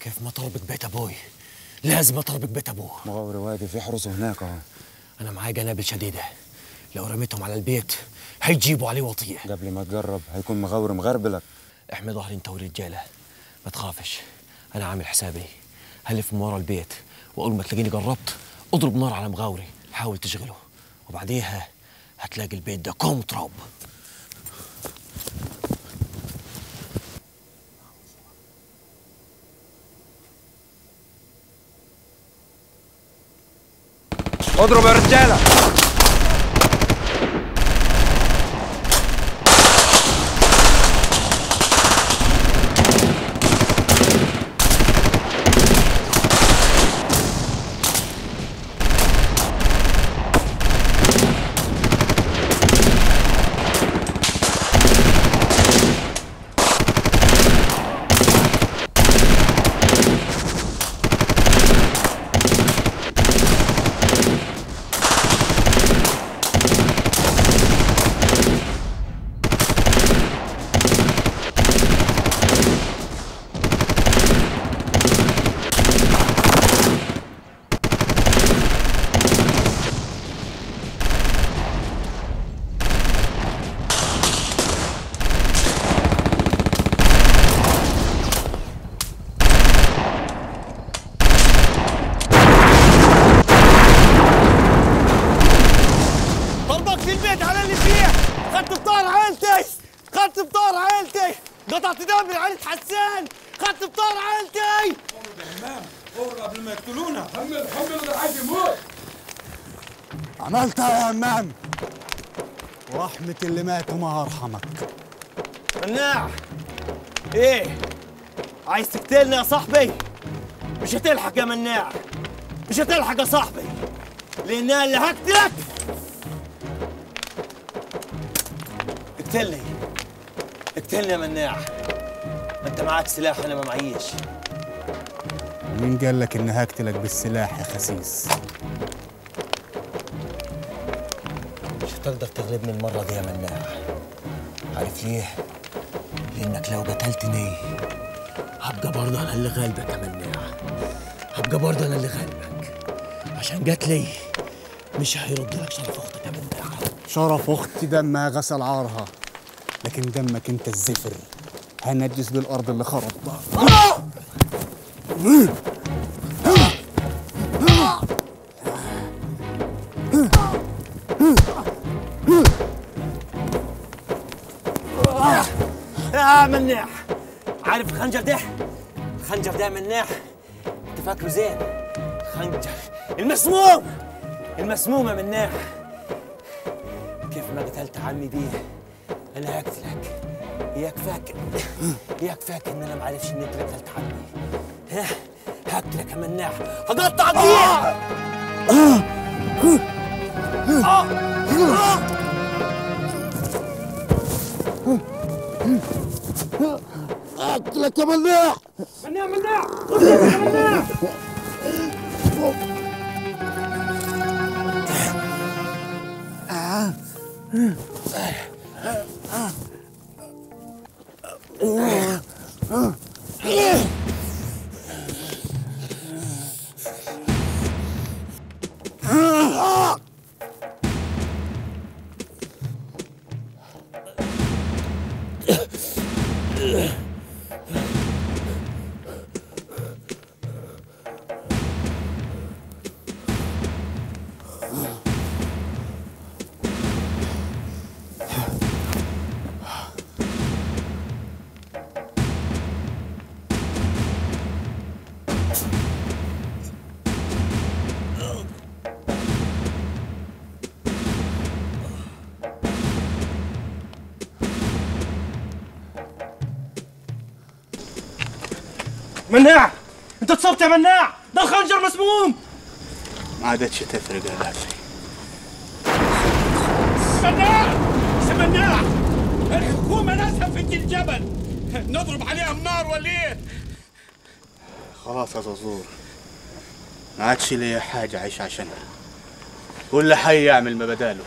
كيف ما طلبك بيت ابوي لازم اطلبك بيت ابوه مغاوري واقف يحرسه هناك اهو انا معايا جنابل شديده لو رميتهم على البيت هيجيبوا عليه وطيه قبل ما تقرب هيكون مغاوري مغربلك احمي ظهري انت ورجاله ما تخافش انا عامل حسابي هلف من ورا البيت واول ما تلاقيني قربت اضرب نار على مغاوري حاول تشغله وبعديها هتلاقي البيت ده كوم تراب اضرب يا رجاله طلبك في البيت على اللي فيه خدت بطار عيلتي خدت بطار عيلتي قطعت دم من عيلة حسان خدت بطار عيلتي قبل ما يقتلونا حمل حمل ده عايز يموت عملتها يا همام ورحمة اللي مات وما أرحمك مناع ايه عايز تقتلني يا صاحبي مش هتلحق يا مناع مش هتلحق يا صاحبي لان انا اللي هقتلك اقتلني اقتلني يا مناع انت معاك سلاح انا ما معيش مين قال لك إني هقتلك بالسلاح يا خسيس مش هتقدر تغلبني المرة دي يا مناع عارف ليه؟ لأنك لو قتلتني هبقى برضه أنا اللي غالبك يا مناع هبقى برضه أنا اللي غالبك عشان قتلي مش هيرد لك شرف أختك يا مناع شرف أختي دمها غسل عارها لكن دمك أنت الزفر هنجس بالأرض اللي خربتها يا مناع عارف الخنجر ده؟ الخنجر ده يا مناع أنت فاكره زين خنجر المسموم المسموم يا مناع كيف ما قتلت عمي بيه أنا هقتلك إياك فاكر إياك فاكر إن أنا ما عارفش إن أنت اللي قتلت عمي ها هقتلك يا مناع هقطع بيه قتلك يا مناع مناع مناع مناع انت اتصبت يا مناع ده الخنجر مسموم ما عادتش تفرق يا لافي مناع مناع الحكومة ناسها في الجبل نضرب عليهم نار ولا ايه؟ خلاص يا زازور ما عادش ليا حاجة أعيش عشانها كل حي يعمل ما بداله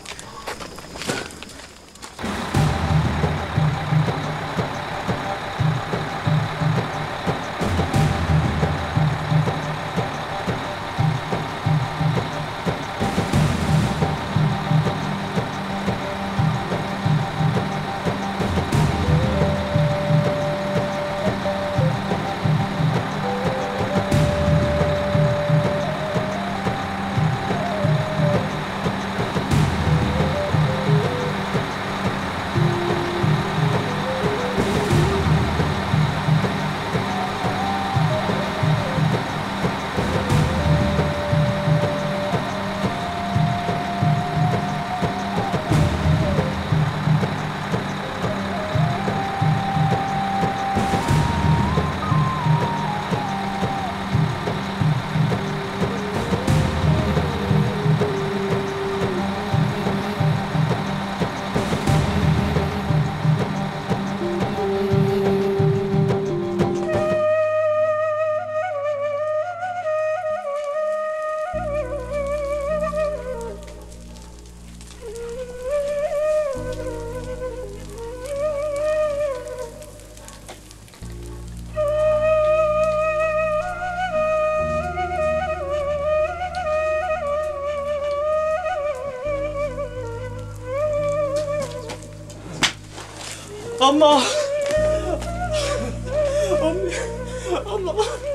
أما أمي أما